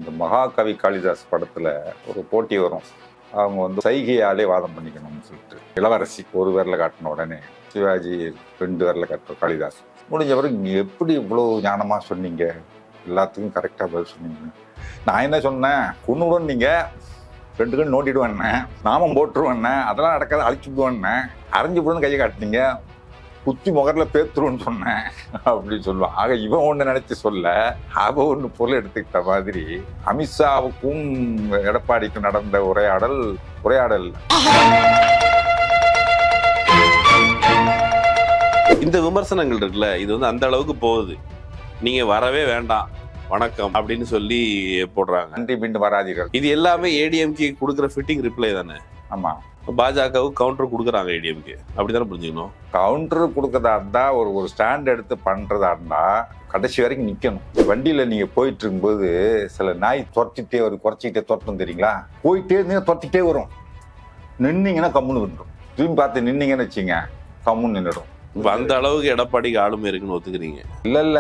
இந்த மகாகவி காளிதாஸ் படத்துல ஒரு போட்டி வரும் அவங்க வந்து சைகையாலே வாதம் பண்ணிக்கணும்னு சொல்லிட்டு இளவரசி ஒரு விரல காட்டின உடனே சிவாஜி ரெண்டு விரல காட்டுற காளிதாஸ் முடிஞ்ச பிறகு நீங்க எப்படி இவ்வளோ ஞானமா சொன்னீங்க எல்லாத்துக்கும் கரெக்டாக பதில் சொன்னீங்க நான் என்ன சொன்னேன் கொன்னுடன் நீங்க ரெண்டு கண் நோண்டிடுவேண்ணே நாமம் போட்டுருவேண்ணே அதெல்லாம் நடக்காத அழிச்சு விடுவேண்ணே அரைஞ்சு விடுன்னு கையை காட்டினீங்க குத்தி முகரில் பேத்துருன்னு சொன்னேன் அப்படின்னு சொல்லுவான் ஆக இவன் ஒன்று நினைச்சு சொல்ல அவ ஒன்று பொருள் எடுத்துக்கிட்ட மாதிரி அமித்ஷாவுக்கும் எடப்பாடிக்கும் நடந்த உரையாடல் உரையாடல் இந்த விமர்சனங்கள் இருக்குல்ல இது வந்து அந்த அளவுக்கு போகுது நீங்க வரவே வேண்டாம் வணக்கம் அப்படின்னு சொல்லி போடுறாங்க நன்றி மீண்டும் வராதீர்கள் இது எல்லாமே ஏடிஎம்கே கொடுக்குற ஃபிட்டிங் ரிப்ளை தானே ஆமா பாஜகவுக்கு கவுண்டர் கொடுக்குறாங்க ஏடிஎம்கே அப்படிதானே புரிஞ்சுக்கணும் கவுண்டர் கொடுக்கறதா இருந்தா ஒரு ஒரு ஸ்டாண்ட் எடுத்து பண்றதா இருந்தா கடைசி வரைக்கும் நிக்கணும் வண்டியில நீங்க போயிட்டு இருக்கும்போது சில நாய் துரத்திட்டே வரும் குறைச்சிக்கிட்டே துரத்தும் தெரியுங்களா போயிட்டே இருந்தீங்கன்னா துரத்திட்டே வரும் நின்னீங்கன்னா கம்முன்னு விட்டுரும் திரும்பி பார்த்து நின்னீங்கன்னு வச்சுங்க கம்முன்னு நின்றுடும் இப்ப அந்த அளவுக்கு எடப்பாடிக்கு ஆளுமை இருக்குன்னு ஒத்துக்கிறீங்க இல்ல இல்ல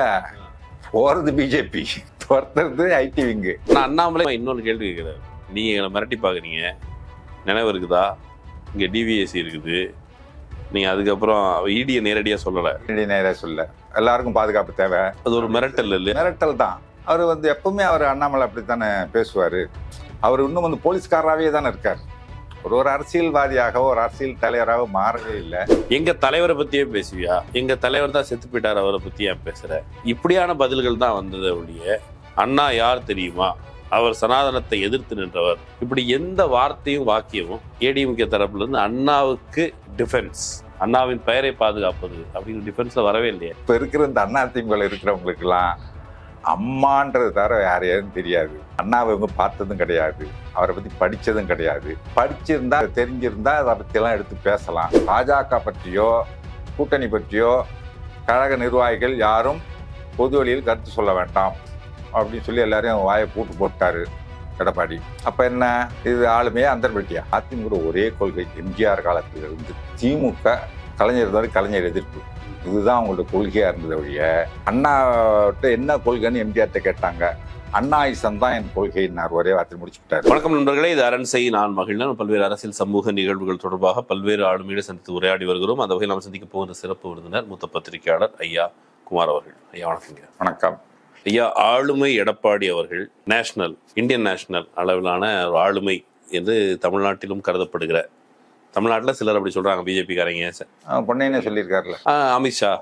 போறது பிஜேபி துரத்துறது ஐடி விங்கு நான் அண்ணாமலை இன்னொரு கேள்வி கேட்குறாரு நீங்க எங்களை மிரட்டி பாக்குறீங்க நினைவு இருக்குதா இங்க டிவிஎஸ்சி இருக்குது நீங்க அதுக்கப்புறம் இடியை நேரடியா சொல்லல நேரா சொல்ல எல்லாருக்கும் பாதுகாப்பு தேவை அது ஒரு மிரட்டல் இல்லை மிரட்டல் தான் அவர் வந்து எப்பவுமே அவர் அண்ணாமலை அப்படித்தானே பேசுவாரு அவர் இன்னும் வந்து போலீஸ்காரராகவே தானே இருக்கார் ஒரு ஒரு அரசியல்வாதியாக ஒரு அரசியல் தலைவராக மாறவே இல்லை எங்க தலைவரை பத்தியே பேசுவியா எங்க தலைவர் தான் செத்து போயிட்டார் அவரை பத்தி ஏன் பேசுற இப்படியான பதில்கள் தான் வந்தது ஒழிய அண்ணா யார் தெரியுமா அவர் சனாதனத்தை எதிர்த்து நின்றவர் இப்படி எந்த வார்த்தையும் வாக்கியமும் ஏடிஎம்கே தரப்புல இருந்து அண்ணாவுக்கு டிஃபென்ஸ் அண்ணாவின் பெயரை பாதுகாப்பது அப்படிங்கிற டிஃபென்ஸ்ல வரவே இல்லையே இப்ப இருக்கிற இந்த அண்ணா திமுக இருக்கிறவங்களுக்கெல்லாம் அம்மான்றது தவிர வேற யாரும் தெரியாது அண்ணாவை இவங்க பார்த்ததும் கிடையாது அவரை பத்தி படிச்சதும் கிடையாது படிச்சிருந்தா தெரிஞ்சிருந்தா அதை பத்தியெல்லாம் எடுத்து பேசலாம் பாஜக பற்றியோ கூட்டணி பற்றியோ கழக நிர்வாகிகள் யாரும் பொது வழியில் கருத்து சொல்ல வேண்டாம் அப்படின்னு சொல்லி எல்லாரையும் வாயை பூட்டு போட்டாரு எடப்பாடி அப்ப என்ன இது ஆளுமே அந்தர்பட்டியா அதிமுக ஒரே கொள்கை எம்ஜிஆர் காலத்திலிருந்து திமுக கலைஞர் இருந்தாரு கலைஞர் எதிர்ப்பு இதுதான் அவங்களோட கொள்கையா இருந்தது ஒழிய அண்ணாட்ட என்ன கொள்கைன்னு எம்ஜிஆர்ட்ட கேட்டாங்க அண்ணாயிசம் தான் என் கொள்கைன்னார் ஒரே வார்த்தை முடிச்சு விட்டாரு வணக்கம் நண்பர்களே இது அரண்சை நான் மகிழ்ந்தன் பல்வேறு அரசியல் சமூக நிகழ்வுகள் தொடர்பாக பல்வேறு ஆளுமையை சந்தித்து உரையாடி வருகிறோம் அந்த வகையில் நாம் சந்திக்க போகிற சிறப்பு விருந்தினர் மூத்த பத்திரிகையாளர் ஐயா குமார் அவர்கள் ஐயா வணக்கங்க வணக்கம் ஐயா ஆளுமை எடப்பாடி அவர்கள் நேஷனல் இந்தியன் நேஷனல் அளவிலான ஒரு ஆளுமை என்று தமிழ்நாட்டிலும் கருதப்படுகிற தமிழ்நாட்டில் சிலர் அப்படி சொல்றாங்க பிஜேபிக்காரங்க அவன் பொன்னையனே சொல்லியிருக்காருல்ல அமித்ஷா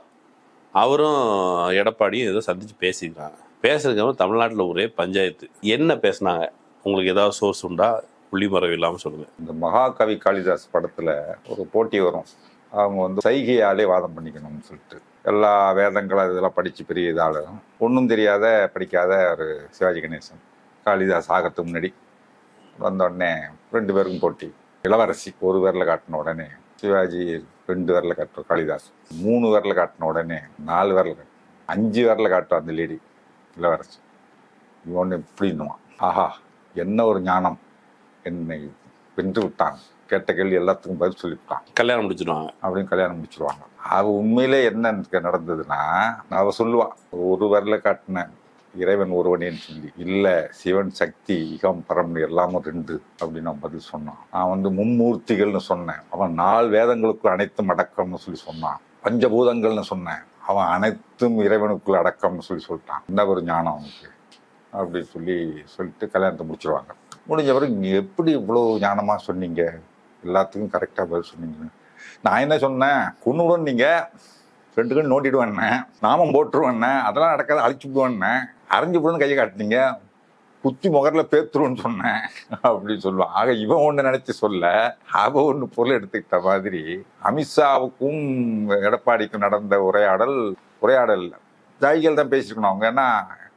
அவரும் எடப்பாடியும் ஏதோ சந்திச்சு பேசிக்கிறாங்க பேசுறதுக்கு தமிழ்நாட்டில் ஒரே பஞ்சாயத்து என்ன பேசுனாங்க உங்களுக்கு ஏதாவது சோர்ஸ் உண்டா புள்ளிமறைவு இல்லாமல் சொல்லுங்க இந்த மகாகவி காளிதாஸ் படத்துல ஒரு போட்டி வரும் அவங்க வந்து சைகையாலே வாதம் பண்ணிக்கணும்னு சொல்லிட்டு எல்லா வேதங்களும் இதெல்லாம் படிச்சு பெரிய இதாலும் ஒன்றும் தெரியாத படிக்காத ஒரு சிவாஜி கணேசன் காளிதாஸ் ஆகத்துக்கு முன்னாடி வந்த உடனே ரெண்டு பேருக்கும் போட்டி இளவரசி ஒரு விரல காட்டின உடனே சிவாஜி ரெண்டு விரல காட்டுற காளிதாஸ் மூணு விரல காட்டின உடனே நாலு விரல காட்டு அஞ்சு விரல காட்டும் அந்த லேடி இளவரசி இவன் ஒன்று இப்படின்னுவான் ஆஹா என்ன ஒரு ஞானம் என்னை வென்று விட்டான் கேட்ட கேள்வி எல்லாத்துக்கும் பதில் சொல்லிவிட்டான் கல்யாணம் முடிச்சிடுவாங்க அப்படின்னு கல்யாணம் முடிச்சிருவாங்க அவ உண்மையிலே என்ன எனக்கு நடந்ததுன்னா அவ சொல்லுவா ஒரு வரல காட்டின இறைவன் ஒருவனேன்னு சொல்லி இல்ல சிவன் சக்தி இகம் பரம்னு எல்லாமும் ரெண்டு அப்படின்னு நான் பதில் சொன்னான் நான் வந்து மும்மூர்த்திகள்னு சொன்னேன் அவன் நாலு வேதங்களுக்குள் அனைத்தும் அடக்கம்னு சொல்லி சொன்னான் பஞ்சபூதங்கள்னு சொன்னேன் அவன் அனைத்தும் இறைவனுக்குள் அடக்கம்னு சொல்லி சொல்லிட்டான் என்ன ஒரு ஞானம் அவனுக்கு அப்படின்னு சொல்லி சொல்லிட்டு கல்யாணத்தை முடிச்சிருவாங்க முடிஞ்ச பிறகு நீங்க எப்படி இவ்வளோ ஞானமா சொன்னீங்க எல்லாத்துக்கும் கரெக்டாக பதில் சொன்னீங்க நான் என்ன சொன்னேன் கொன்னுடன் நீங்க ரெண்டு கண் நோண்டிடுவேண்ணே நாமம் போட்டுருவேண்ணே அதெல்லாம் நடக்காத அழிச்சு விடுவேண்ணே அரைஞ்சு விடுன்னு கையை காட்டினீங்க குத்தி முகரில் பேத்துருன்னு சொன்னேன் அப்படின்னு சொல்லுவான் ஆக இவன் ஒன்று நினைச்சு சொல்ல அவ ஒன்று பொருள் எடுத்துக்கிட்ட மாதிரி அமித்ஷாவுக்கும் எடப்பாடிக்கும் நடந்த உரையாடல் உரையாடல் ஜாய்கள் தான் பேசியிருக்கணும் அவங்க ஏன்னா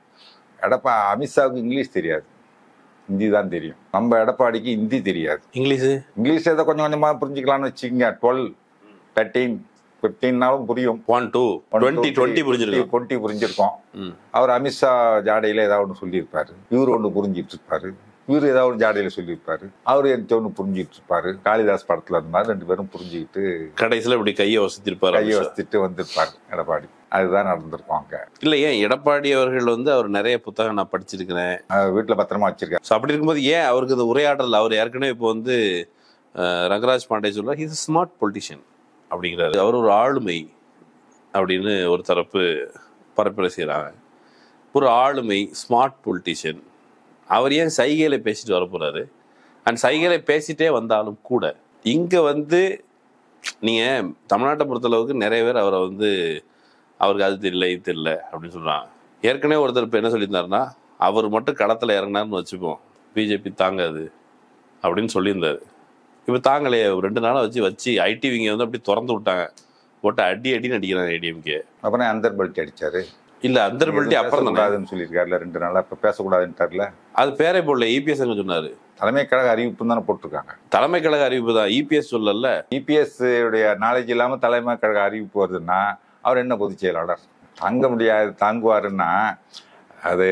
எடப்பா அமித்ஷாவுக்கு இங்கிலீஷ் தெரியாது ஹிந்தி தான் தெரியும் நம்ம எடப்பாடிக்கு ஹிந்தி தெரியாது இங்கிலீஷு இங்கிலீஷ் ஏதோ கொஞ்சம் கொஞ்சமாக புரிஞ்சுக்கலாம்னு வச்சுக்கோங்க டுவெல் தேர்ட்டீன் ஃபிஃப்டீன்னாலும் புரியும் ஒன் டூ டுவெண்ட்டி டுவெண்ட்டி புரிஞ்சிருக்கு டுவெண்ட்டி புரிஞ்சிருக்கோம் ம். அவர் அமித்ஷா ஜாடையில ஏதாவது ஒன்று சொல்லியிருப்பாரு இவர் ஒன்று புரிஞ்சிட்டு இருப்பாரு இவர் ஏதாவது ஒரு ஜாடையில சொல்லியிருப்பாரு அவர் எனக்கு ஒன்று புரிஞ்சிட்டு இருப்பாரு காளிதாஸ் படத்துல அந்த மாதிரி ரெண்டு பேரும் புரிஞ்சுக்கிட்டு கடைசியில் இப்படி கையை வசத்திருப்பாரு கையை வச்சுட்டு வந்திருப்பாரு எடப்பாடி அதுதான் நடந்திருக்கும் அங்க இல்ல ஏன் எடப்பாடி அவர்கள் வந்து அவர் நிறைய புத்தகம் நான் படிச்சிருக்கிறேன் அஹ் வீட்டுல பத்திரமா வச்சிருக்காரு ஸோ அப்படி இருக்கும்போது ஏன் அவருக்கு இந்த உரையாடல் அவர் ஏற்கனவே இப்போ வந்து அஹ், ரங்கராஜ் பாண்டே சொல்றார் ஹீஸ் ஸ்மார்ட் பொலிட்டிஷியன் அப்படிங்கிறாரு அவர் ஒரு ஆளுமை அப்படின்னு ஒரு தரப்பு பரப்புரை செய்கிறாங்க ஒரு ஆளுமை ஸ்மார்ட் பொலிட்டிஷியன் அவர் ஏன் சைகையில பேசிட்டு வர போறாரு அண்ட் சைகையில பேசிட்டே வந்தாலும் கூட இங்க வந்து நீங்க தமிழ்நாட்டை பொறுத்தளவுக்கு நிறைய பேர் அவரை வந்து அவருக்கு அது தெரியல இது தெரியல அப்படின்னு சொல்றாங்க ஏற்கனவே ஒருத்தர் இப்போ என்ன சொல்லியிருந்தாருன்னா அவர் மட்டும் களத்தில் இறங்கினார்னு வச்சுப்போம் பிஜேபி தாங்காது அப்படின்னு சொல்லியிருந்தாரு இப்போ தாங்கலையே ஒரு ரெண்டு நாளாக வச்சு வச்சு ஐடிவிங்க வந்து அப்படி திறந்து விட்டாங்க போட்டு அடி அடின்னு அடிக்கிறாங்க ஏடிஎம்கே அப்புறம் அந்தர் பெல்ட் அடிச்சாரு இல்ல அந்தர்பல்ட்டி அப்புறம் தானே பேசக்கூடாதுன்னு சொல்லியிருக்காருல ரெண்டு நாளா இப்ப பேசக்கூடாதுன்ட்டார்ல அது பேரே போடல இபிஎஸ் அங்க சொன்னாரு தலைமை கழக அறிவிப்பு தானே போட்டிருக்காங்க தலைமை கழக அறிவிப்பு தான் இபிஎஸ் சொல்லல இபிஎஸ் உடைய நாலேஜ் இல்லாம தலைமை கழக அறிவிப்பு வருதுன்னா அவர் என்ன பொதுச் செயலாளர் தாங்க முடியாது தாங்குவாருன்னா அது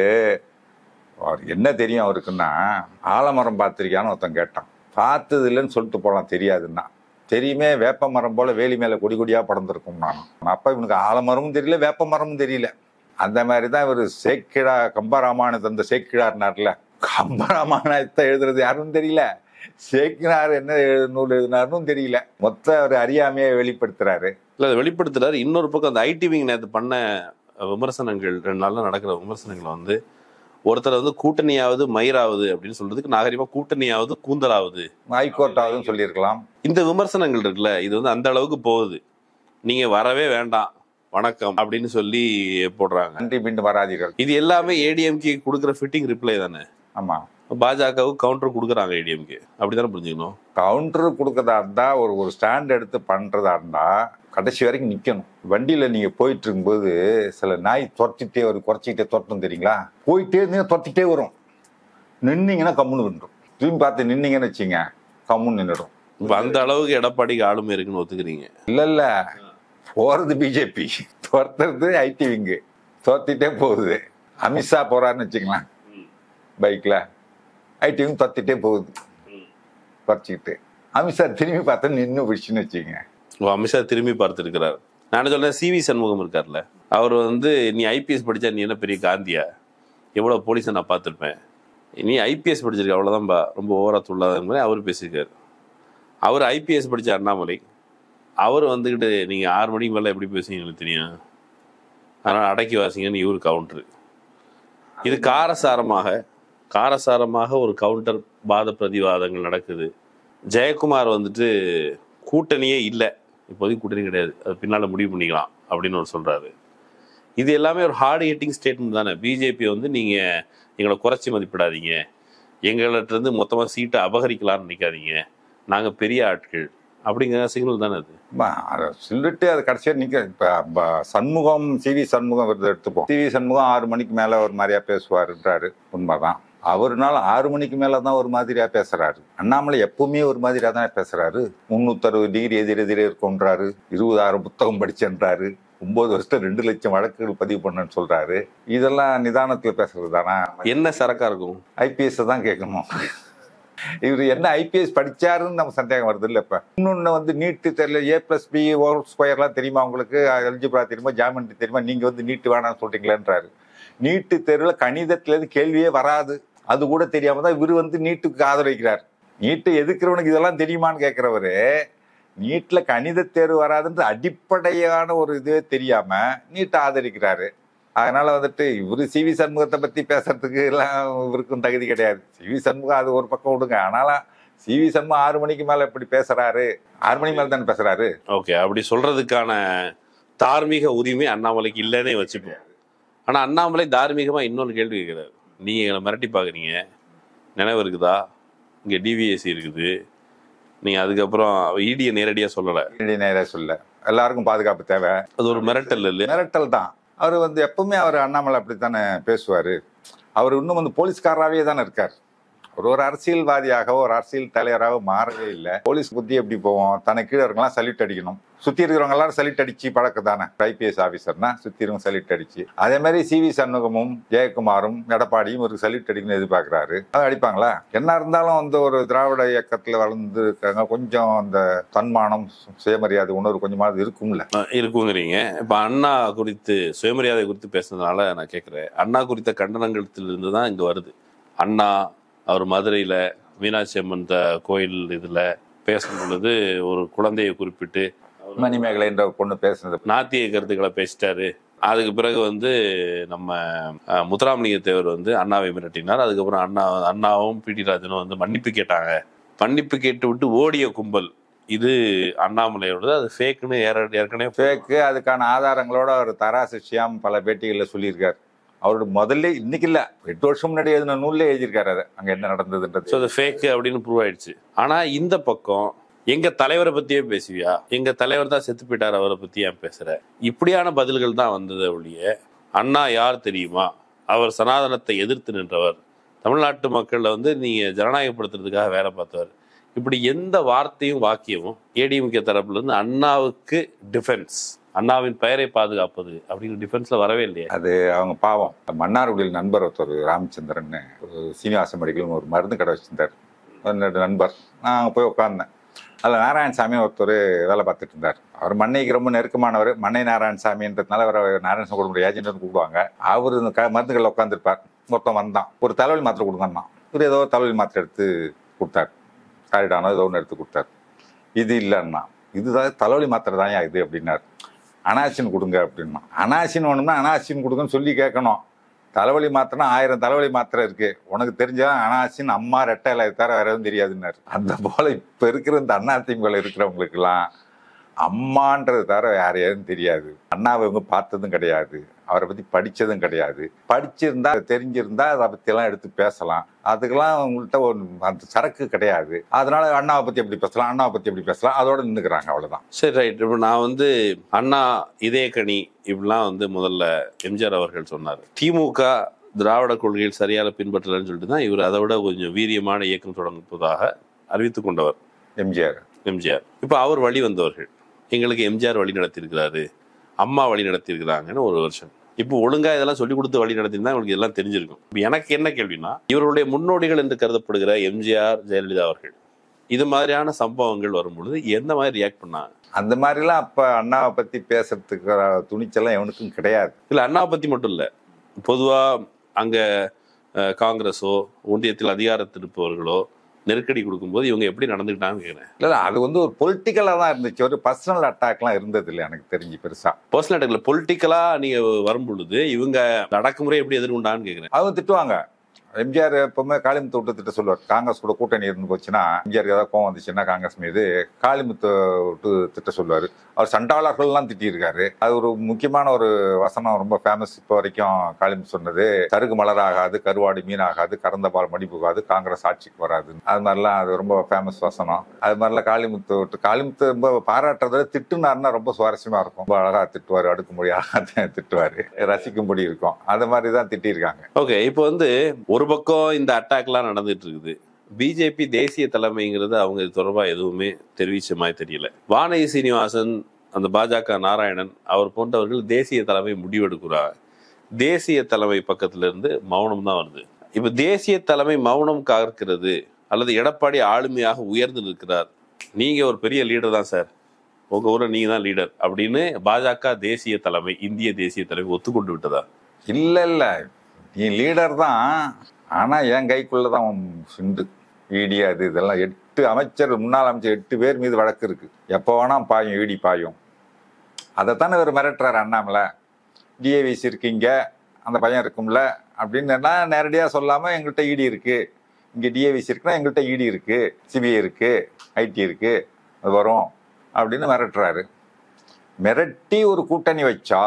அவர் என்ன தெரியும் அவருக்குன்னா ஆலமரம் பார்த்திருக்கியான்னு ஒருத்தன் கேட்டான் பார்த்தது இல்லைன்னு சொல்லிட்டு போகலாம் தெரியாதுன்னா தெரியுமே வேப்ப மரம் போல வேலி மேல கொடி கொடியா படர்ந்துருக்கும் நான் அப்ப இவனுக்கு ஆலமரமும் தெரியல வேப்ப மரமும் தெரியல அந்த மாதிரி தான் இவர் சேக்கிழா கம்பராமாயணத்தை அந்த சேக்கிழார்னார்ல கம்பராமாயணத்தை எழுதுறது யாருன்னு தெரியல சேக்கினார் என்ன எழு- நூல் எழுதினாருன்னு தெரியல மொத்த ஒரு அறியாமையை வெளிப்படுத்துறாரு இல்ல அதை வெளிப்படுத்துறாரு இன்னொரு பக்கம் அந்த ஐடிவிங் நேற்று பண்ண விமர்சனங்கள் ரெண்டு நாள்ல நடக்கிற விமர்சனங்களை வந்து ஒருத்தர் வந்து கூட்டணியாவது மயிராவது அப்படின்னு சொல்றதுக்கு நாகரிகமா கூட்டணியாவது கூந்தலாவது ஹைகோர்ட்டாவதும் சொல்லியிருக்கலாம் இந்த விமர்சனங்கள் இருக்குல்ல இது வந்து அந்த அளவுக்கு போகுது நீங்க வரவே வேண்டாம் வணக்கம் அப்படின்னு சொல்லி போடுறாங்க நன்றி மீண்டும் வராதீர்கள் இது எல்லாமே ஏடிஎம்கே கொடுக்குற ஃபிட்டிங் ரிப்ளை தானே ஆமா பாஜகவுக்கு கவுண்டர் கொடுக்குறாங்க ஏடிஎம்கே அப்படிதானே புரிஞ்சுக்கணும் கவுண்டர் கொடுக்கறதா இருந்தா ஒரு ஒரு ஸ்டாண்ட் எடுத்து பண்றதா இருந்தா கடைசி வரைக்கும் நிக்கணும் வண்டியில நீங்க போயிட்டு இருக்கும்போது சில நாய் துரத்திட்டே வரும் குறைச்சிக்கிட்டே துரத்தும் தெரியுங்களா போயிட்டே இருந்தீங்கன்னா துரத்திட்டே வரும் நின்னீங்கன்னா கம்முன்னு விட்டுரும் திரும்பி பார்த்து நின்னீங்கன்னு வச்சுங்க கம்முன்னு நின்றுடும் இப்ப அந்த அளவுக்கு எடப்பாடிக்கு ஆளுமை இருக்குன்னு ஒத்துக்கிறீங்க இல்ல இல்ல போறது பிஜேபி துரத்துறது ஐடி விங்கு துரத்திட்டே போகுது அமித்ஷா போறாருன்னு வச்சுக்கலாம் பைக்ல ஐடி விங் துரத்திட்டே போகுது குறைச்சிக்கிட்டு அமித்ஷா திரும்பி பார்த்தா நின்று பிடிச்சுன்னு வச்சுக்கோங்க ஓ, அமித்ஷா திரும்பி பார்த்துருக்கிறார் நான் சொல்றேன் சிவி சண்முகம் இருக்கார்ல அவர் வந்து நீ ஐபிஎஸ் படிச்சா நீ என்ன பெரிய காந்தியா எவ்வளவு போலீஸை நான் பார்த்துருப்பேன் நீ ஐபிஎஸ் படிச்சிருக்க அவ்வளவுதான்பா ரொம்ப ஓவரா துள்ளாத மாதிரி அவர் பேசியிருக்காரு அவர் ஐபிஎஸ் படிச்ச அண்ணாமலை அவர் வந்துக்கிட்டு நீங்க ஆறு மணிக்கு மேல எப்படி பேசுவீங்க எனக்கு தெரியும் அதனால அடக்கி வாசிங்கன்னு இவர் கவுண்டர் இது காரசாரமாக காரசாரமாக ஒரு கவுண்டர் வாத பிரதிவாதங்கள் நடக்குது ஜெயக்குமார் வந்துட்டு கூட்டணியே இல்லை இப்போதைக்கு கூட்டணி கிடையாது அது பின்னால முடிவு பண்ணிக்கலாம் அப்படின்னு அவர் சொல்றாரு இது எல்லாமே ஒரு ஹார்ட் ஹிட்டிங் ஸ்டேட்மெண்ட் தானே பிஜேபி வந்து நீங்க எங்களை குறைச்சி மதிப்பிடாதீங்க எங்கள்கிட்ட இருந்து மொத்தமா சீட்டை அபகரிக்கலாம்னு நினைக்காதீங்க நாங்க பெரிய ஆட்கள் அப்படிங்கிற சிக்னல் தானே அது அம்மா, அதை சொல்லிட்டு அது கடைசியா நிக்க இப்ப ப- சண்முகம் சிவி சண்முகம் விருது எடுத்துப்போம் சிவி சண்முகம் ஆறு மணிக்கு மேல ஒரு மாதிரியா பேசுவாருன்றாரு உண்மைதான் அவருனால ஆறு மணிக்கு மேல தான் ஒரு மாதிரியா பேசுறாரு அண்ணாமலை எப்பவுமே ஒரு மாதிரியா தான் பேசுறாரு முன்னூத்தறுபது டிகிரி எதிர் எதிரே இருக்கும்ன்றாரு இருபதாயிரம் புத்தகம் படிச்சேன்றாரு ஒன்பது வருஷத்துல ரெண்டு லட்சம் வழக்குகள் பதிவு பண்ணேன்னு சொல்றாரு இதெல்லாம் நிதானத்துல பேசுறது தானா என்ன சரக்கா இருக்கும் ஐபிஎஸ் தான் கேட்கணும் இவர் என்ன ஐபிஎஸ் படிச்சாருன்னு நம்ம சந்தேகம் வருது இல்ல இப்ப இன்னொன்னு வந்து நீட்டு தெரியல ஏ பிளஸ் பி ஓர் ஸ்கொயர்லாம் தெரியுமா உங்களுக்கு எல்ஜிபிரா தெரியுமா ஜாமெண்ட்ரி தெரியுமா நீங்க வந்து நீட்டு வேணாம்னு சொல்றீங்களேன்றாரு நீட்டு தேர்வுல கணிதத்துல இருந்து கேள்வியே வராது அது கூட தெரியாம தான் இவர் வந்து நீட்டுக்கு ஆதரவிக்கிறார் நீட்டை எதுக்குறவனுக்கு இதெல்லாம் தெரியுமான்னு கேட்கிறவரு நீட்ல கணித தேர்வு வராதுன்ற அடிப்படையான ஒரு இதுவே தெரியாம நீட்டை ஆதரிக்கிறாரு அதனால வந்துட்டு இவரு சிவி சண்முகத்தை பத்தி பேசுறதுக்கு எல்லாம் இவருக்கும் தகுதி கிடையாது சிவி சண்முகம் அது ஒரு பக்கம் விடுங்க ஆனாலும் சிவி சண்முகம் ஆறு மணிக்கு மேல எப்படி பேசுறாரு ஆறு மணிக்கு மேல தானே பேசுறாரு ஓகே அப்படி சொல்றதுக்கான தார்மீக உரிமை அண்ணாமலைக்கு இல்லைன்னே வச்சுப்போம் ஆனா அண்ணாமலை தார்மீகமா இன்னொரு கேள்வி கேட்கிறாரு நீங்க எங்களை மிரட்டி பாக்குறீங்க நினைவு இருக்குதா இங்க டிவிஎஸ்சி இருக்குது நீங்க அதுக்கப்புறம் இடியை நேரடியா சொல்லல இடி நேரா சொல்ல எல்லாருக்கும் பாதுகாப்பு தேவை அது ஒரு மிரட்டல் இல்ல மிரட்டல் தான் அவர் வந்து எப்பவுமே அவர் அண்ணாமலை அப்படித்தானே பேசுவாரு அவர் இன்னும் வந்து போலீஸ்காரராகவே தானே இருக்கார் அவர் ஒரு அரசியல்வாதியாக ஒரு அரசியல் தலைவராக மாறவே இல்லை போலீஸ் புத்தி எப்படி போவோம் தனக்கு கீழே இருக்கலாம் சல்யூட் அடிக்கணும் சுத்தி இருக்கிறவங்க எல்லாரும் சலிட் அடிச்சு பழக்கம் தானே ஐபிஎஸ் ஆபீசர்னா சுத்தி இருக்கவங்க சலிட் அடிச்சு அதே மாதிரி சி வி சண்முகமும் ஜெயக்குமாரும் எடப்பாடியும் ஒரு சலிட் அடிக்கணும்னு எதிர்பார்க்கிறாரு அது அடிப்பாங்களா என்ன இருந்தாலும் வந்து ஒரு திராவிட இயக்கத்துல வளர்ந்து இருக்காங்க கொஞ்சம் அந்த தன்மானம் சுயமரியாதை உணர்வு கொஞ்சமாவது இருக்கும்ல அஹ் இருக்குங்கிறீங்க இப்ப அண்ணா குறித்து சுயமரியாதை குறித்து பேசுனதுனால நான் கேட்கிறேன் அண்ணா குறித்த கண்டனங்களிலிருந்து தான் இங்க வருது அண்ணா அவர் மதுரையில மீனாட்சி அம்மன் த- கோயில் இதுல பேசும் பொழுது ஒரு குழந்தையை குறிப்பிட்டு மணிமேகலை என்ற ஒரு பொண்ணு பேசுனது நாத்திய கருத்துக்களை பேசிட்டாரு அதுக்கு பிறகு வந்து நம்ம அஹ், முத்துராமலிங்க தேவர் வந்து அண்ணாவை மிரட்டினார் அதுக்கப்புறம் அண்ணா அண்ணாவும் பிடி ராஜனும் வந்து மன்னிப்பு கேட்டாங்க மன்னிப்பு கேட்டு விட்டு ஓடிய கும்பல் இது அண்ணாமலையோடது அது ஃபேக்குன்னு ஏற்கனவே ஃபேக்கு அதுக்கான ஆதாரங்களோட அவர் தராசு ஷியாம் பல பேட்டிகளில் சொல்லியிருக்காரு அவரோட முதல்ல இன்னைக்கு இல்ல எட்டு வருஷம் முன்னாடி எழுதின நூல்ல எழுதியிருக்காரு அதை அங்க என்ன ஸோ நடந்ததுன்றது அது ஃபேக்கு அப்படின்னு ப்ரூவ் ஆயிடுச்சு ஆனா இந்த பக்கம் எங்க தலைவரை பத்தியே பேசுவியா எங்க தலைவர் தான் செத்து போயிட்டார் அவரை பத்தி ஏன் பேசுற இப்படியான பதில்கள் தான் வந்தது ஒழிய அண்ணா யார் தெரியுமா அவர் சனாதனத்தை எதிர்த்து நின்றவர் தமிழ்நாட்டு மக்கள்ல வந்து நீங்க ஜனநாயகப்படுத்துறதுக்காக வேலை பார்த்தவர் இப்படி எந்த வார்த்தையும் வாக்கியமும் ஏடிஎம்கே தரப்புல இருந்து அண்ணாவுக்கு டிஃபென்ஸ் அண்ணாவின் பெயரை பாதுகாப்பது அப்படின்னு டிஃபென்ஸ்ல வரவே இல்லையே அது அவங்க பாவம் மன்னார்குடியில் நண்பர் ஒருத்தர் ராமச்சந்திரன் ஒரு சீனிவாச மெடிக்கல் ஒரு மருந்து கடை வச்சிருந்தார் என்னோட நண்பர் நான் அங்கே போய் உட்கார்ந்தேன் அதில் நாராயணசாமி ஒருத்தர் வேலை பார்த்துட்டு இருந்தார் அவர் மண்ணைக்கு ரொம்ப நெருக்கமானவர் மண்ணை நாராயணசாமின்றதுனால அவர் நாராயணசாமி குடும்ப ஏஜென்ட்னு கூப்பிடுவாங்க அவர் இந்த க மருந்துகளில் உட்காந்துருப்பார் மொத்தம் வந்தான் ஒரு தலைவலி மாத்திரை கொடுங்கன்னா இவர் ஏதோ ஒரு தலைவலி மாத்திரை எடுத்து கொடுத்தார் காரிடானோ ஏதோ ஒன்று எடுத்து கொடுத்தார் இது இல்லைன்னா இதுதான் தலைவலி மாத்திரை தான் இது அப்படின்னார் அனாசின் கொடுங்க அப்படின்னா அனாசின் வேணும்னா அனாசின் கொடுங்கன்னு சொல்லி கேட்கணும் தலைவலி மாத்திரைனா ஆயிரம் தலைவலி மாத்திரை இருக்கு உனக்கு தெரிஞ்சதான் அனாசின் அம்மா ரெட்டை இலை தவிர வேற எதுவும் தெரியாதுன்னாரு அந்த போல இப்ப இருக்கிற இந்த அண்ணா திமுக இருக்கிறவங்களுக்கெல்லாம் அம்மான்றது தவிர வேற எதுவும் தெரியாது அண்ணாவை இவங்க பார்த்ததும் கிடையாது அவரை பத்தி படிச்சதும் கிடையாது படிச்சிருந்தா தெரிஞ்சிருந்தா அதை பத்தி எல்லாம் எடுத்து பேசலாம் அதுக்கெல்லாம் உங்கள்கிட்ட ஒரு அந்த சரக்கு கிடையாது அதனால அண்ணாவை பத்தி எப்படி பேசலாம் அண்ணாவை பத்தி எப்படி பேசலாம் அதோட நின்னுக்கிறாங்க அவ்வளவுதான் சரி ரைட் இப்போ நான் வந்து அண்ணா இதயக்கணி இப்படிலாம் வந்து முதல்ல எம்ஜிஆர் அவர்கள் சொன்னார் திமுக திராவிட கொள்கையில் சரியாக பின்பற்றலன்னு சொல்லிட்டு தான் இவர் அதை விட கொஞ்சம் வீரியமான இயக்கம் தொடங்குவதாக அறிவித்து கொண்டவர் எம்ஜிஆர் எம்ஜிஆர் இப்போ அவர் வழி வந்தவர்கள் எங்களுக்கு எம்ஜிஆர் வழி நடத்தியிருக்கிறாரு அம்மா வழி நடத்தியிருக்கிறாங்கன்னு ஒரு வருஷம் இப்போ ஒழுங்கா இதெல்லாம் சொல்லி கொடுத்து வழி நடத்திருந்தா உங்களுக்கு இதெல்லாம் தெரிஞ்சிருக்கும் இப்போ எனக்கு என்ன கேள்வினா இவருடைய முன்னோடிகள் என்று கருதப்படுகிற எம்ஜிஆர் ஜெயலலிதா அவர்கள் இது மாதிரியான சம்பவங்கள் வரும் பொழுது எந்த மாதிரி ரியாக்ட் பண்ணாங்க அந்த மாதிரிலாம் அப்ப அண்ணாவை பத்தி பேசுறதுக்கு துணிச்சலாம் எவனுக்கும் கிடையாது இல்ல அண்ணா பத்தி மட்டும் இல்ல பொதுவா அங்க அஹ், காங்கிரஸோ ஒன்றியத்தில் அதிகாரத்தில் இருப்பவர்களோ நெருக்கடி கொடுக்கும்போது இவங்க எப்படி நடந்துக்கிட்டாங்கன்னு கேட்குறேன் இல்ல இல்ல, அது வந்து ஒரு பொலிட்டிக்கலா தான் இருந்துச்சு ஒரு பர்சனல் அட்டாக்லாம் இருந்தது இல்லை எனக்கு தெரிஞ்சு பெருசா பர்சனல் அட்டாக்ல பொலிட்டிக்கலா நீங்க வரும் பொழுது இவங்க அடக்குமுறை எப்படி எதிர்கொண்டான்னு கேட்குறேன் அவங்க திட்டுவாங்க எம்ஜிஆர் எப்பவுமே காளிமுத்து விட்டு திட்ட சொல்லுவார் காங்கிரஸ் கூட கூட்டணி இருந்து போச்சுன்னா எம்ஜிஆருக்கு ஏதாவது கோவம் வந்துச்சுன்னா காங்கிரஸ் மீது காளிமுத்து விட்டு திட்ட சொல்லுவார் அவர் சண்டாளர்கள்லாம் திட்டியிருக்காரு அது ஒரு முக்கியமான ஒரு வசனம் ரொம்ப ஃபேமஸ் இப்போ வரைக்கும் காளிமுத்து சொன்னது கருகு மலராகாது கருவாடு மீனாகாது கறந்த பால் மடி புகாது காங்கிரஸ் ஆட்சிக்கு வராது அது மாதிரிலாம் அது ரொம்ப ஃபேமஸ் வசனம் அது மாதிரிலாம் காளிமுத்து விட்டு காளிமுத்து ரொம்ப பாராட்டுறத திட்டுனாருன்னா ரொம்ப சுவாரஸ்யமா இருக்கும் ரொம்ப அழகா திட்டுவார் அடுக்கும்படி அழகா திட்டுவாரு ரசிக்கும்படி இருக்கும் அது மாதிரி தான் திட்டியிருக்காங்க ஓகே இப்போ வந்து ஒரு பக்கம் இந்த அட்டாக்லாம் நடந்துட்டு இருக்குது பிஜேபி தேசிய தலைமைங்கிறது அவங்க இது தொடர்பா எதுவுமே தெரிவிச்ச மாதிரி தெரியல வானதி சீனிவாசன் அந்த பாஜக நாராயணன் அவர் போன்றவர்கள் தேசிய தலைமை முடிவெடுக்கிறாங்க தேசிய தலைமை பக்கத்துல இருந்து மௌனம் தான் வருது இப்ப தேசிய தலைமை மௌனம் காக்கிறது அல்லது எடப்பாடி ஆளுமையாக உயர்ந்து நிற்கிறார் நீங்க ஒரு பெரிய லீடர் தான் சார் உங்க ஊர்ல நீங்க தான் லீடர் அப்படின்னு பாஜக தேசிய தலைமை இந்திய தேசிய தலைமை ஒத்துக்கொண்டு விட்டதா இல்ல இல்ல நீ லீடர் தான் ஆனா என் கைக்குள்ள தான் உன் சிண்டு இடி அது இதெல்லாம் எட்டு அமைச்சர் முன்னாள் அமைச்சர் எட்டு பேர் மீது வழக்கு இருக்கு எப்போ வேணா பாயும் இடி பாயும் அதைத்தானே இவர் மிரட்டுறாரு அண்ணாமலை டிஏவிசி இருக்கீங்க அந்த பையன் இருக்கும்ல அப்படின்னு எல்லாம் நேரடியா சொல்லாம எங்கள்கிட்ட இடி இருக்கு இங்க டிஏவிசி இருக்குன்னா எங்கள்கிட்ட இடி இருக்கு சிபிஐ இருக்கு ஐடி இருக்கு அது வரும் அப்படின்னு மிரட்டுறாரு மிரட்டி ஒரு கூட்டணி வச்சா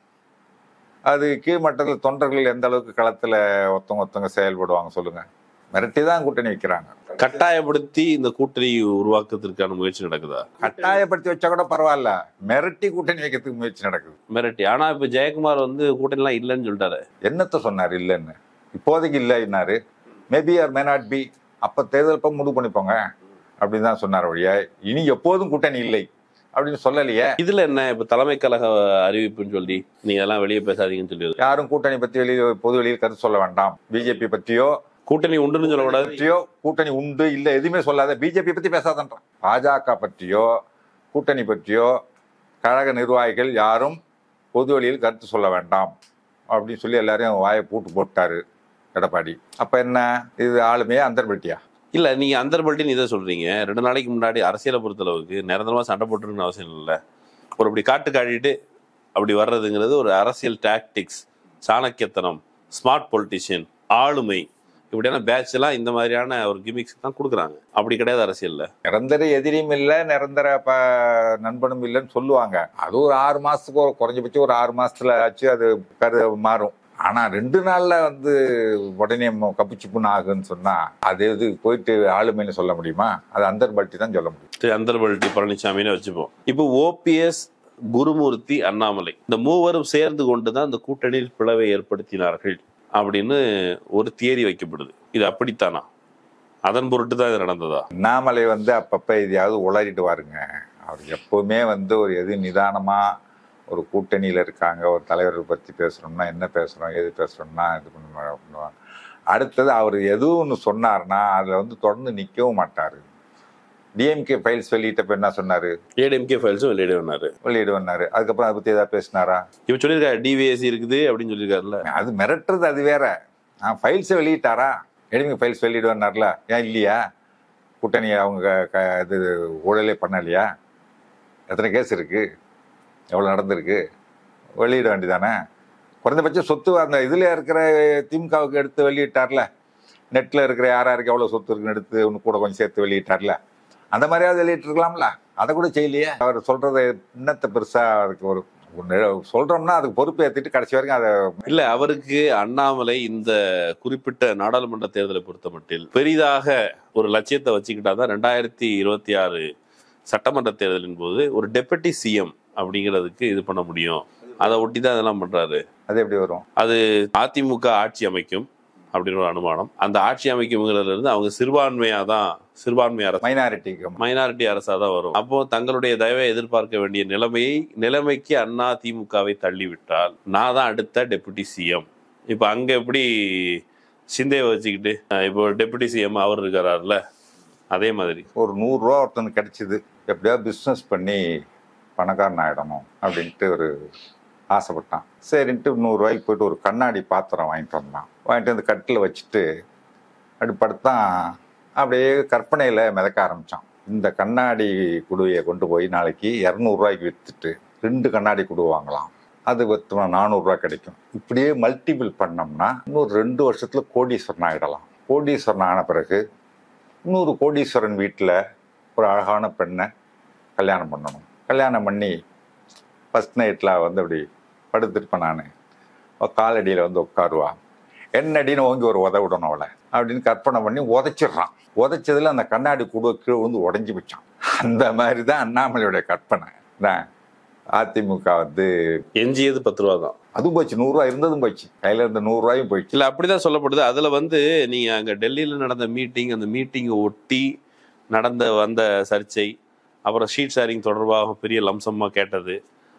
அது கீழ்மட்டத்தில் தொண்டர்கள் எந்த அளவுக்கு களத்துல ஒருத்தவங்க ஒருத்தவங்க செயல்படுவாங்க சொல்லுங்க மிரட்டி தான் கூட்டணி வைக்கிறாங்க கட்டாயப்படுத்தி இந்த கூட்டணி உருவாக்குறதுக்கான முயற்சி நடக்குதா கட்டாயப்படுத்தி வச்சா கூட பரவாயில்ல மிரட்டி கூட்டணி வைக்கிறதுக்கு முயற்சி நடக்குது மிரட்டி ஆனா இப்ப ஜெயக்குமார் வந்து கூட்டணி எல்லாம் இல்லைன்னு சொல்லிட்டாரு என்னத்த சொன்னார் இல்லைன்னு இப்போதைக்கு இல்லைன்னாரு maybe or may not be அப்ப தேர்தல் அப்ப முடிவு பண்ணிப்போங்க அப்படின்னு தான் சொன்னார் வழியா இனி எப்போதும் கூட்டணி இல்லை அப்படின்னு சொல்லலையே இதுல என்ன இப்ப தலைமை கழக அறிவிப்புன்னு சொல்லி நீங்க எல்லாம் வெளியே பேசாதீங்கன்னு சொல்லி யாரும் கூட்டணி பத்தி வெளியே பொது வெளியில் கருத்து சொல்ல வேண்டாம் பிஜேபி பத்தியோ கூட்டணி உண்டுன்னு சொல்லக்கூடாது பற்றியோ கூட்டணி உண்டு இல்ல எதுவுமே சொல்லாத பிஜேபி பத்தி பேசாதன்றான் பாஜக பற்றியோ கூட்டணி பற்றியோ கழக நிர்வாகிகள் யாரும் பொது வழியில் கருத்து சொல்ல வேண்டாம் அப்படின்னு சொல்லி எல்லாரையும் வாயை பூட்டு போட்டாரு எடப்பாடி அப்ப என்ன இது ஆளுமையா அந்தர்பட்டியா இல்ல நீங்க அந்தர்பல்ட்டின்னு இதை சொல்றீங்க ரெண்டு நாளைக்கு முன்னாடி அரசியலை பொறுத்தளவுக்கு நிரந்தரமா சண்டை போட்டுருக்கணும் அவசியம் இல்லை ஒரு அப்படி காட்டு காட்டிட்டு அப்படி வர்றதுங்கிறது ஒரு அரசியல் டாக்டிக்ஸ் சாணக்கியத்தனம் ஸ்மார்ட் பொலிட்டிஷியன் ஆளுமை இப்படியான பேட்ச் எல்லாம் இந்த மாதிரியான ஒரு கிமிக்ஸ் தான் கொடுக்குறாங்க அப்படி கிடையாது அரசியல்ல நிரந்தர எதிரியும் இல்ல நிரந்தர ப நண்பனும் இல்லைன்னு சொல்லுவாங்க அது ஒரு ஆறு மாசத்துக்கு ஒரு குறைஞ்சபட்சம் ஒரு ஆறு மாசத்துல ஆச்சு அது கரு மாறும் ஆனா ரெண்டு நாள்ல வந்து உடனே ம- கப்புச்சிப்புன்னு ஆகுன்னு சொன்னா அது இது போயிட்டு ஆளுமைன்னு சொல்ல முடியுமா அது அந்தர்பல்ட்டி தான் சொல்ல முடியும் திரு அந்தர்பல்ட்டி பழனிசாமின்னு வச்சுப்போம் இப்போ ஓபிஎஸ் குருமூர்த்தி அண்ணாமலை இந்த மூவரும் சேர்ந்து கொண்டு தான் இந்த கூட்டணியில் பிளவை ஏற்படுத்தினார்கள் அப்படின்னு ஒரு தியரி வைக்கப்படுது இது அப்படித்தானா அதன் பொருட்டு தான் இது நடந்ததா அண்ணாமலை வந்து அப்பப்ப எதையாவது உளறிட்டு வாருங்க அவர் எப்பவுமே வந்து ஒரு எது நிதானமா ஒரு கூட்டணியில இருக்காங்க ஒரு தலைவரை பத்தி பேசுறோம்னா என்ன பேசுறோம் எது பேசுறோம்னா இது பண்ணுவாங்க பண்ணுவாங்க அடுத்தது அவர் எதுவும் ஒன்று சொன்னார்னா அதுல வந்து தொடர்ந்து நிற்கவும் மாட்டாரு டிஎம்கே ஃபைல்ஸ் வெளியிட்டப்ப என்ன சொன்னாரு ஏடிஎம்கே ஃபைல்ஸும் வெளியிடுவாரு வெளியிடுவனாரு அதுக்கப்புறம் அதை பத்தி ஏதாவது பேசினாரா இப்ப சொல்லியிருக்காரு டிவிஎஸ்சி இருக்குது அப்படின்னு சொல்லியிருக்காருல்ல அது மிரட்டுறது அது வேற ஆ ஃபைல்ஸை வெளியிட்டாரா எடிமிங் ஃபைல்ஸ் வெளியிடுவார்ல ஏன் இல்லையா கூட்டணி அவங்க க இது ஊழலே பண்ணலையா எத்தனை கேஸ் இருக்கு எவ்வளோ நடந்திருக்கு வெளியிட வேண்டியதானே குறைந்தபட்சம் சொத்து அந்த இதில் இருக்கிற திமுகவுக்கு எடுத்து வெளியிட்டார்ல நெட்டில் இருக்கிற யார் யாருக்கு எவ்வளோ சொத்து இருக்குன்னு எடுத்து ஒன்று கூட கொஞ்சம் சேர்த்து வெளியிட்டார்ல அந்த மாதிரியாவது வெளியிட்டிருக்கலாம்ல அதை கூட செய்யலையே அவர் சொல்கிறத இன்னத்தை பெருசாக அதுக்கு ஒரு ஒன்று சொல்கிறோம்னா அதுக்கு பொறுப்பு ஏற்றிட்டு கடைசி வரைக்கும் அதை இல்ல அவருக்கு அண்ணாமலை இந்த குறிப்பிட்ட நாடாளுமன்ற தேர்தலை பொறுத்த மட்டில் பெரிதாக ஒரு லட்சியத்தை வச்சுக்கிட்டாதான் ரெண்டாயிரத்தி இருபத்தி ஆறு சட்டமன்ற தேர்தலின் போது ஒரு டெபுட்டி சிஎம் அப்படிங்கிறதுக்கு இது பண்ண முடியும் அதை ஒட்டி தான் இதெல்லாம் பண்றாரு அது எப்படி வரும் அது அதிமுக ஆட்சி அமைக்கும் அப்படின்னு ஒரு அனுமானம் அந்த ஆட்சி அமைக்கும்ங்கிறதுல இருந்து அவங்க சிறுபான்மையா தான் சிறுபான்மை அரசு மைனாரிட்டிக்கு மைனாரிட்டி அரசா தான் வரும் அப்போ தங்களுடைய தயவை எதிர்பார்க்க வேண்டிய நிலைமையை நிலைமைக்கு அண்ணா திமுகவை தள்ளிவிட்டால் நான் தான் அடுத்த டெபுட்டி சிஎம் இப்போ அங்க எப்படி சிந்தையை வச்சுக்கிட்டு அஹ், இப்போ டெபுட்டி சிஎம் அவர் இருக்காருல்ல அதே மாதிரி ஒரு நூறுரூவா ஒருத்தனுக்கு கிடைச்சிது எப்படியாவது பிஸ்னஸ் பண்ணி பணக்காரன் ஆகிடணும் அப்படின்ட்டு ஒரு ஆசைப்பட்டான் சரின்ட்டு நூறுரூவாய்க்கு போயிட்டு ஒரு கண்ணாடி பாத்திரம் வாங்கிட்டு வந்தான் வாங்கிட்டு வந்து கட்டில் வச்சுட்டு அப்படி படுத்தான் அப்படியே கற்பனையில் மிதக்க ஆரம்பித்தான் இந்த கண்ணாடி குடுவையை கொண்டு போய் நாளைக்கு இரநூறுவாய்க்கு விற்றுட்டு ரெண்டு கண்ணாடி குடு வாங்கலாம் அது விற்றோம்னா நானூறுரூவா கிடைக்கும் இப்படியே மல்டிபிள் பண்ணோம்னா இன்னொரு ரெண்டு வருஷத்தில் கோடீஸ்வரன் ஆகிடலாம் கோடீஸ்வரன் ஆன பிறகு இன்னொரு கோடீஸ்வரன் வீட்டில் ஒரு அழகான பெண்ணை கல்யாணம் பண்ணணும் கல்யாணம் பண்ணி ஃபஸ்ட் நைட்டில் வந்து அப்படி படுத்திருப்பேன் நான் காலடியில் வந்து உட்காருவா என்னடின்னு ஓங்கி ஒரு உத விடணும் அவளை அப்படின்னு கற்பனை பண்ணி உதைச்சிடுறான் உதைச்சதுல அந்த கண்ணாடி குடுவை கீழே வந்து உடஞ்சி வச்சான் அந்த மாதிரி தான் அண்ணாமலையுடைய கற்பனை தான் அதிமுக வந்து எஞ்சியது பத்து ரூபா தான் அதுவும் போச்சு நூறுரூவா இருந்ததும் போச்சு கையில் இருந்த நூறுரூவாயும் போயிடுச்சு இல்ல அப்படிதான் சொல்லப்படுது அதுல வந்து நீங்க அங்க டெல்லியில நடந்த மீட்டிங் அந்த மீட்டிங்கை ஒட்டி நடந்த வந்த சர்ச்சை அப்புறம் ஷீட் ஷேரிங் தொடர்பாக பெரிய லம்சமா கேட்டது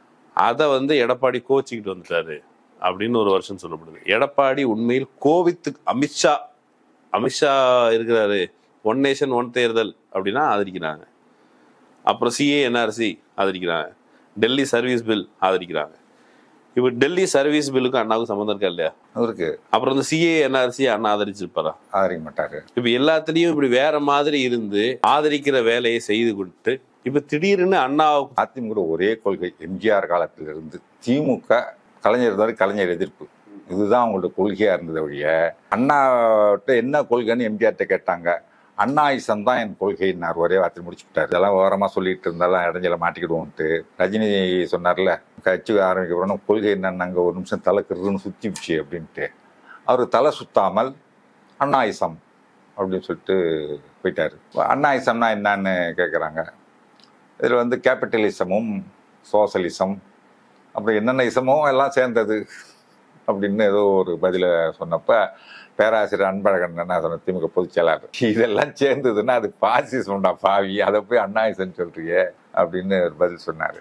அதை வந்து எடப்பாடி கோச்சிக்கிட்டு வந்துட்டாரு அப்படின்னு ஒரு வருஷம் சொல்லப்படுது எடப்பாடி உண்மையில் கோவித்து அமித்ஷா அமித்ஷா இருக்கிறாரு ஒன் நேஷன் ஒன் தேர்தல் அப்படின்னா ஆதரிக்கிறாங்க அப்புறம் சிஏ என்ஆர்சி ஆதரிக்கிறாங்க டெல்லி சர்வீஸ் பில் ஆதரிக்கிறாங்க இப்போ டெல்லி சர்வீஸ் பில்லுக்கும் அண்ணாவுக்கும் சம்மந்தம் இருக்கா இல்லையா அவருக்கு அப்புறம் இந்த சிஏ என்ஆர்சி அண்ணா ஆதரிச்சிருப்பாரா ஆதரிக்க மாட்டாரு இப்ப எல்லாத்துலயும் இப்படி வேற மாதிரி இருந்து ஆதரிக்கிற வேலையை செய்து கொடுத்து இப்ப திடீர்னு அண்ணா அதிமுக ஒரே கொள்கை எம்ஜிஆர் காலத்திலிருந்து திமுக கலைஞர் இருந்தாரு கலைஞர் எதிர்ப்பு இதுதான் அவங்களோட கொள்கையா இருந்தது ஒழிய அண்ணாட்ட என்ன கொள்கைன்னு எம்ஜிஆர்ட்ட கேட்டாங்க அண்ணாயிசம் தான் என் கொள்கைன்னார் ஒரே வார்த்தை முடிச்சுக்கிட்டாரு இதெல்லாம் ஓரமா சொல்லிட்டு இருந்தாலும் இடைஞ்சல மாட்டிக்கிடுவோம்ட்டு ரஜினி சொன்னார்ல கட்சி ஆரம்பிக்கிறோம் கொள்கை என்னன்னாங்க ஒரு நிமிஷம் தலை கிருன்னு சுத்திடுச்சு அப்படின்ட்டு அவர் தலை சுத்தாமல் அண்ணாயிசம் அப்படின்னு சொல்லிட்டு போயிட்டாரு அண்ணாயிசம்னா என்னன்னு கேட்குறாங்க இதில் வந்து கேபிட்டலிசமும் சோசலிசம் அப்புறம் என்னென்ன இசமோ எல்லாம் சேர்ந்தது அப்படின்னு ஏதோ ஒரு பதிலை சொன்னப்ப பேராசிரியர் அன்பழகன் என்ன சொன்ன திமுக பொதுச் செயலாளர் இதெல்லாம் சேர்ந்ததுன்னா அது பாசிசம்டா பாவி அதை போய் அண்ணாயிசம் சொல்றியே அப்படின்னு ஒரு பதில் சொன்னார்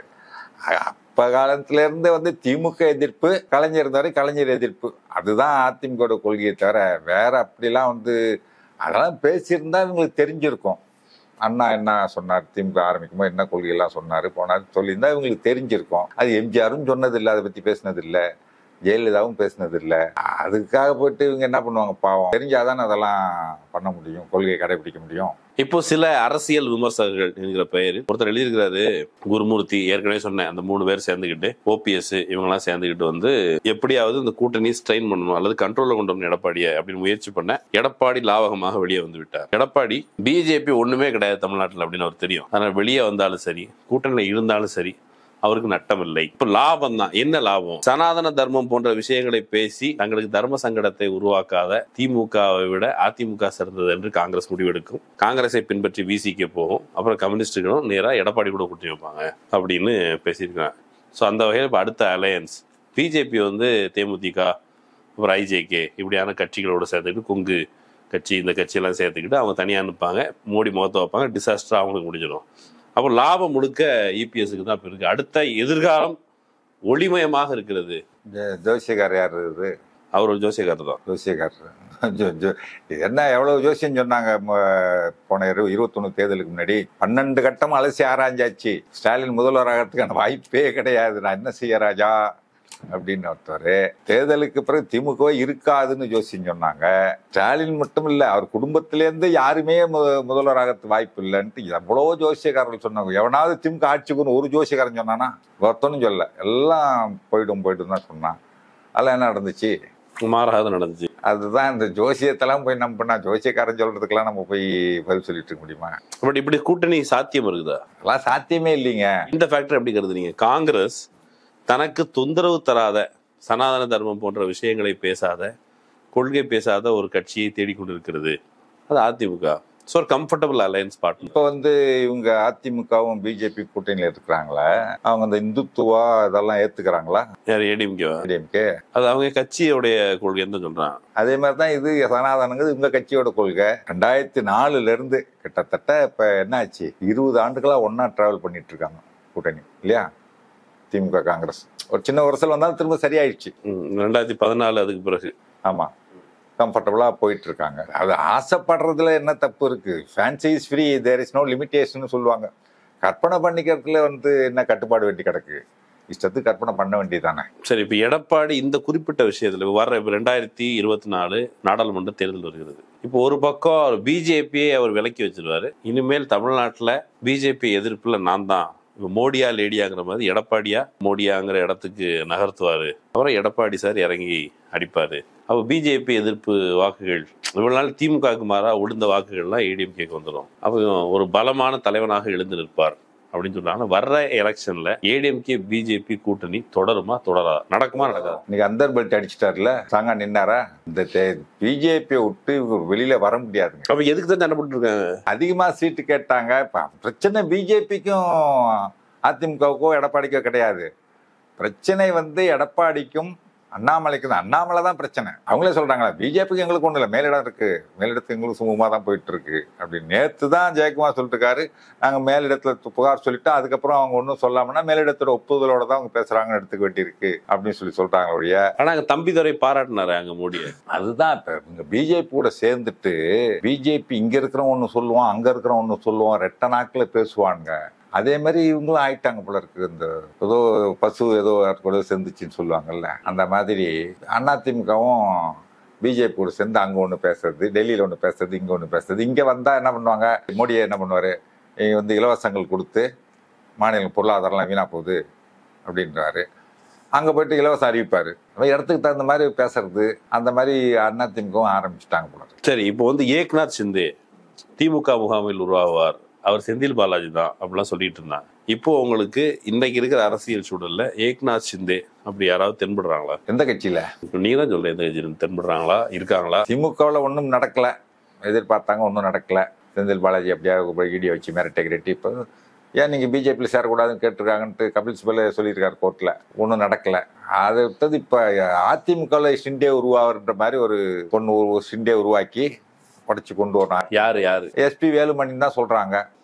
அப்ப காலத்துல இருந்து வந்து திமுக எதிர்ப்பு கலைஞர் இருந்தாரு கலைஞர் எதிர்ப்பு அதுதான் அதிமுக கொள்கையை தவிர வேற அப்படிலாம் வந்து அதெல்லாம் பேசியிருந்தா இவங்களுக்கு தெரிஞ்சிருக்கும் அண்ணா என்ன சொன்னார் திமுக ஆரம்பிக்கும்போது என்ன கொள்கையெல்லாம் சொன்னார் போனார் சொல்லியிருந்தா இவங்களுக்கு தெரிஞ்சிருக்கும் அது எம்ஜிஆரும் சொன்னதில்லை அதை பற்றி பேசினதில்லை ஜெயலலிதாவும் பேசினதில்லை அதுக்காக போயிட்டு இவங்க என்ன பண்ணுவாங்க பாவம் தெரிஞ்சாதானே அதெல்லாம் பண்ண முடியும் கொள்கையை கடைபிடிக்க முடியும் இப்போ சில அரசியல் விமர்சகர்கள் என்கிற பெயர் ஒருத்தர் எழுதியிருக்கிறாரு குருமூர்த்தி ஏற்கனவே சொன்னேன் அந்த மூணு பேர் சேர்ந்துக்கிட்டு ஓபிஎஸ் இவங்கெல்லாம் சேர்ந்துக்கிட்டு வந்து எப்படியாவது இந்த கூட்டணி ஸ்ட்ரெயின் பண்ணணும் அல்லது கண்ட்ரோல்ல கொண்டு வரணும் எடப்பாடியை அப்படின்னு முயற்சி பண்ண எடப்பாடி லாவகமாக வெளியே வந்து விட்டார் எடப்பாடி பிஜேபி ஒண்ணுமே கிடையாது தமிழ்நாட்டில் அப்படின்னு அவர் தெரியும் அதனால வெளியே வந்தாலும் சரி கூட்டணியில் இருந்தாலும் சரி அவருக்கு நட்டம் இல்லை இப்ப லாபம் தான் என்ன லாபம் சனாதன தர்மம் போன்ற விஷயங்களை பேசி தங்களுக்கு தர்ம சங்கடத்தை உருவாக்காத திமுகவை விட அதிமுக சிறந்தது என்று காங்கிரஸ் முடிவெடுக்கும் காங்கிரஸை பின்பற்றி விசிக்கு போகும் அப்புறம் கம்யூனிஸ்டுகளும் நேரா எடப்பாடி கூட கூட்டி வைப்பாங்க அப்படின்னு பேசியிருக்காங்க ஸோ அந்த வகையில் இப்போ அடுத்த அலையன்ஸ் பிஜேபி வந்து தேமுதிக அப்புறம் ஐஜேகே இப்படியான கட்சிகளோட சேர்த்துக்கிட்டு கொங்கு கட்சி இந்த கட்சியெல்லாம் சேர்த்துக்கிட்டு அவங்க தனியாக அனுப்பாங்க மோடி முகத்தை வைப்பாங்க டிசாஸ்டர் அவங்களுக்கு முடிஞ்சிடும் அப்போ லாபம் முழுக்க இபிஎஸ்க்கு தான் இப்போ இருக்கு அடுத்த எதிர்காலம் ஒளிமயமாக இருக்கிறது ஜோ- ஜோசியக்கார் யார் இது அவர் ஒரு ஜோசியக்காரர் தான் ஜோசியக்காரர் ஜோ- ஜோ- இது என்ன எவ்வளவு ஜோசியம் சொன்னாங்க ம- போன இரு இருபத்தொன்னு தேர்தலுக்கு முன்னாடி பன்னெண்டு கட்டம் அலசி ஆராய்ஞ்சாச்சு ஸ்டாலின் முதல்வராகிறதுக்கான வாய்ப்பே கிடையாது நான் என்ன செய்ய ராஜா அப்படின்னு ஒருத்தர் தேர்தலுக்கு பிறகு திமுக இருக்காதுன்னு ஜோசியம் சொன்னாங்க ஸ்டாலின் மட்டும் இல்ல அவர் குடும்பத்திலேருந்து யாருமே மு- முதல்வராகிறது வாய்ப்பு இல்லைன்ட்டு எவ்வளவோ ஜோசியக்காரர்கள் சொன்னாங்க எவனாவது திமுக ஆட்சிக்குன்னு ஒரு ஜோசியக்காரன் சொன்னானா ஒருத்தனும் சொல்ல எல்லாம் போயிடும் போயிடும் தான் சொன்னான் அதெல்லாம் என்ன நடந்துச்சு மாறாக நடந்துச்சு அதுதான் இந்த ஜோசியத்தெல்லாம் போய் நம்ம பண்ணா ஜோசியக்காரன் சொல்றதுக்கெல்லாம் நம்ம போய் பதில் சொல்லிட்டு இருக்க முடியுமா பட் இப்படி கூட்டணி சாத்தியம் இருக்குதா அதெல்லாம் சாத்தியமே இல்லைங்க இந்த ஃபேக்டர் எப்படி கருதுறீங்க காங்கிரஸ் தனக்கு தொந்தரவு தராத சனாதன தர்மம் போன்ற விஷயங்களை பேசாத கொள்கை பேசாத ஒரு கட்சியை தேடிக்கொண்டிருக்கிறது அது அதிமுக ஸோ ஒரு கம்ஃபர்டபுள் அலையன்ஸ் பார்ட்னர் இப்போ வந்து இவங்க அதிமுகவும் பிஜேபி கூட்டணியில இருக்கிறாங்களே அவங்க இந்த இந்துத்துவா இதெல்லாம் ஏத்துக்கிறாங்களா யார் ஏடிஎம்கேவா டிஎம்கே அது அவங்க கட்சியோடைய கொள்கை என்ன சொல்றாங்க அதே மாதிரி தான் இது சனாதனங்கிறது இவங்க கட்சியோட கொள்கை ரெண்டாயிரத்தி நாலுல இருந்து கிட்டத்தட்ட இப்ப என்னாச்சு இருபது ஆண்டுகளா ஒண்ணா டிராவல் பண்ணிட்டு இருக்காங்க கூட்டணி இல்லையா திமுக காங்கிரஸ் ஒரு சின்ன வருஷம் வந்தாலும் திரும்ப சரியாயிடுச்சு ம், ரெண்டாயிரத்தி பதினாலு அதுக்கு பிறகு ஆமா கம்ஃபர்டபுளா போயிட்டு இருக்காங்க அது ஆசைப்படுறதுல என்ன தப்பு இருக்கு fancy is free there is no limitation சொல்லுவாங்க கற்பனை பண்ணிக்கிறதுல வந்து என்ன கட்டுப்பாடு வேண்டி கிடக்கு இஷ்டத்துக்கு கற்பனை பண்ண வேண்டியதானே சரி இப்போ எடப்பாடி இந்த குறிப்பிட்ட விஷயத்துல இப்ப வர்ற இப்போ ரெண்டாயிரத்தி இருபத்தி நாலு நாடாளுமன்ற தேர்தல் வருகிறது இப்போ ஒரு பக்கம் பிஜேபியை அவர் விலக்கி வச்சிருவாரு இனிமேல் தமிழ்நாட்டில் பிஜேபி எதிர்ப்புல நான் தான் இப்போ மோடியா லேடியாங்கிற மாதிரி எடப்பாடியா மோடியாங்கிற இடத்துக்கு நகர்த்துவாரு அப்புறம் எடப்பாடி சார் இறங்கி அடிப்பாரு அப்போ பிஜேபி எதிர்ப்பு வாக்குகள் இவ்வளவு நாள் திமுகவுக்கு மாறா உளுந்த வாக்குகள்லாம் ஏடிஎம்கேக்கு வந்துடும் அப்போ ஒரு பலமான தலைவனாக எழுந்து நிற்பார் அப்படின்னு சொல்றாங்க வர்ற எலெக்ஷன்ல ஏடிஎம்கே பிஜேபி கூட்டணி தொடருமா தொடரா நடக்குமா நடக்காதா இன்னைக்கு அந்தர் பெல்ட் அடிச்சிட்டாருல சாங்கா நின்னாரா இந்த பிஜேபியை விட்டு இவர் வெளியில வர முடியாதுங்க அப்ப எதுக்கு தான் சண்டை போட்டு இருக்காங்க அதிகமா சீட்டு கேட்டாங்க இப்ப பிரச்சனை பிஜேபிக்கும் அதிமுகவுக்கோ எடப்பாடிக்கோ கிடையாது பிரச்சனை வந்து எடப்பாடிக்கும் அண்ணாமலைக்கு தான் அண்ணாமலை தான் பிரச்சனை அவங்களே சொல்றாங்களா பிஜேபிக்கு எங்களுக்கு ஒன்றும் இல்லை மேலிடம் இருக்கு மேலிடத்து எங்களுக்கு சுமூகமாக தான் போயிட்டு இருக்கு அப்படின்னு நேற்று தான் ஜெயக்குமார் சொல்லிட்டு இருக்காரு நாங்கள் மேலிடத்துல து- புகார் சொல்லிட்டு அதுக்கப்புறம் அவங்க ஒன்றும் சொல்லாமன்னா மேலிடத்தோட ஒப்புதலோட தான் அவங்க பேசுறாங்கன்னு எடுத்துக்க வேண்டியிருக்கு அப்படின்னு சொல்லி சொல்றாங்க ஒழிய ஆனா அங்க தம்பிதுரை பாராட்டினாரு அங்க மோடியை அதுதான் இப்ப இவங்க பிஜேபி கூட சேர்ந்துட்டு பிஜேபி இங்க இருக்கிறவன் ஒண்ணு சொல்லுவான் அங்க இருக்கிறவன் ஒண்ணு சொல்லுவான் ரெட்ட நாக்குல பேசுவானுங்க அதே மாதிரி இவங்களும் ஆயிட்டாங்க போல இருக்கு இந்த ஏதோ பசு ஏதோ யார் கூட சேர்ந்துச்சுன்னு சொல்லுவாங்கல்ல அந்த மாதிரி அதிமுகவும் பிஜேபி கூட சேர்ந்து அங்க ஒண்ணு பேசுறது டெல்லியில ஒண்ணு பேசுறது இங்க ஒண்ணு பேசுறது இங்க வந்தா என்ன பண்ணுவாங்க மோடியை என்ன பண்ணுவாரு இங்க வந்து இலவசங்கள் கொடுத்து மாநில பொருளாதாரம்லாம் வீணா போகுது அப்படின்றாரு அங்க போயிட்டு இலவசம் அறிவிப்பாரு அவன் இடத்துக்கு தகுந்த மாதிரி பேசுறது அந்த மாதிரி அதிமுகவும் ஆரம்பிச்சுட்டாங்க போல இருக்கு. சரி இப்போ வந்து ஏக்நாத் சிந்தே திமுக முகாமில் உருவாகுவார் அவர் செந்தில் பாலாஜி தான் அப்படிலாம் சொல்லிட்டு இருந்தாங்க இப்போ உங்களுக்கு இன்னைக்கு இருக்கிற அரசியல் சூழல்ல ஏக்நாத் சிந்தே அப்படி யாராவது தென்படுறாங்களா எந்த கட்சியில இப்போ நீ தான் சொல்ற எந்த கட்சியிலும் தென்படுறாங்களா இருக்காங்களா திமுகவில் ஒன்றும் நடக்கல எதிர்பார்த்தாங்க ஒன்றும் நடக்கல செந்தில் பாலாஜி அப்படியே போய் ஈடியை வச்சு மிரட்டை கிரட்டி இப்போ ஏன் நீங்கள் பிஜேபியில் சேரக்கூடாதுன்னு கேட்டிருக்காங்கன்ட்டு கபில் சிபல் சொல்லியிருக்காரு கோர்ட்டில் ஒன்றும் நடக்கல அதை விட்டது இப்போ அதிமுகவில் ஷிண்டே உருவாகுன்ற மாதிரி ஒரு பொண்ணு ஒரு ஷிண்டே உருவாக்கி உடச்சி கொண்டு வரணும் யாரு யாரு எஸ்பி வேலுமணின்னு தான் சொல்கிறாங்க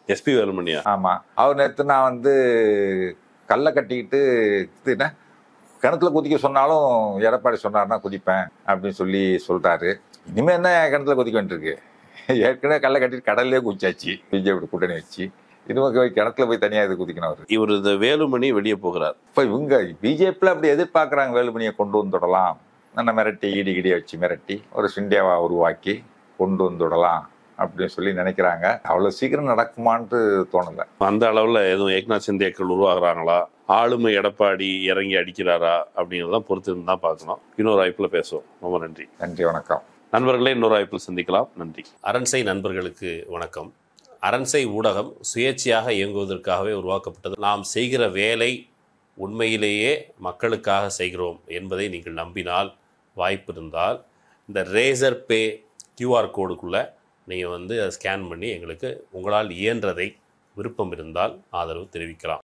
எஸ்பி வேலுமணியா ஆமா அவர் நேற்று நான் வந்து கல்லை கட்டிக்கிட்டு இது என்ன கிணத்துல குதிக்க சொன்னாலும் எடப்பாடி சொன்னாருன்னா குதிப்பேன் அப்படின்னு சொல்லி சொல்றாரு இனிமே என்ன கிணத்துல குதிக்க வேண்டியிருக்கு ஏற்கனவே கல்லை கட்டிட்டு கடல்லே குதிச்சாச்சு பிஜேபி கூட்டணி வச்சு இனிமே போய் கிணத்துல போய் தனியா இது குதிக்கணும் அவரு இவர் இந்த வேலுமணி வெளியே போகிறார் இப்ப இவங்க பிஜேபியில் அப்படி எதிர்பார்க்குறாங்க வேலுமணியை கொண்டு வந்துடலாம் நம்ம மிரட்டி இடி கிடியை வச்சு மிரட்டி ஒரு சிண்டியாவா உருவாக்கி கொண்டு வந்துடலாம் அப்படின்னு சொல்லி நினைக்கிறாங்க அவ்வளவு சீக்கிரம் நடக்குமான்ட்டு தோணல அந்த அளவுல எதுவும் ஏக்நாத் சிந்தியாக்கள் உருவாகுறாங்களா ஆளுமை எடப்பாடி இறங்கி அடிக்கிறாரா அப்படிங்கிறதான் பொறுத்து இருந்து தான் பார்க்கணும் இன்னொரு வாய்ப்புல பேசுவோம் ரொம்ப நன்றி நன்றி வணக்கம் நண்பர்களே இன்னொரு வாய்ப்பில் சந்திக்கலாம் நன்றி அரண்சை நண்பர்களுக்கு வணக்கம் அரண்சை ஊடகம் சுயேட்சையாக இயங்குவதற்காகவே உருவாக்கப்பட்டது நாம் செய்கிற வேலை உண்மையிலேயே மக்களுக்காக செய்கிறோம் என்பதை நீங்கள் நம்பினால் வாய்ப்பு இருந்தால் இந்த ரேசர் பே கியூஆர் கோடுக்குள்ளே நீங்கள் வந்து அதை ஸ்கேன் பண்ணி எங்களுக்கு உங்களால் இயன்றதை விருப்பம் இருந்தால் ஆதரவு தெரிவிக்கலாம்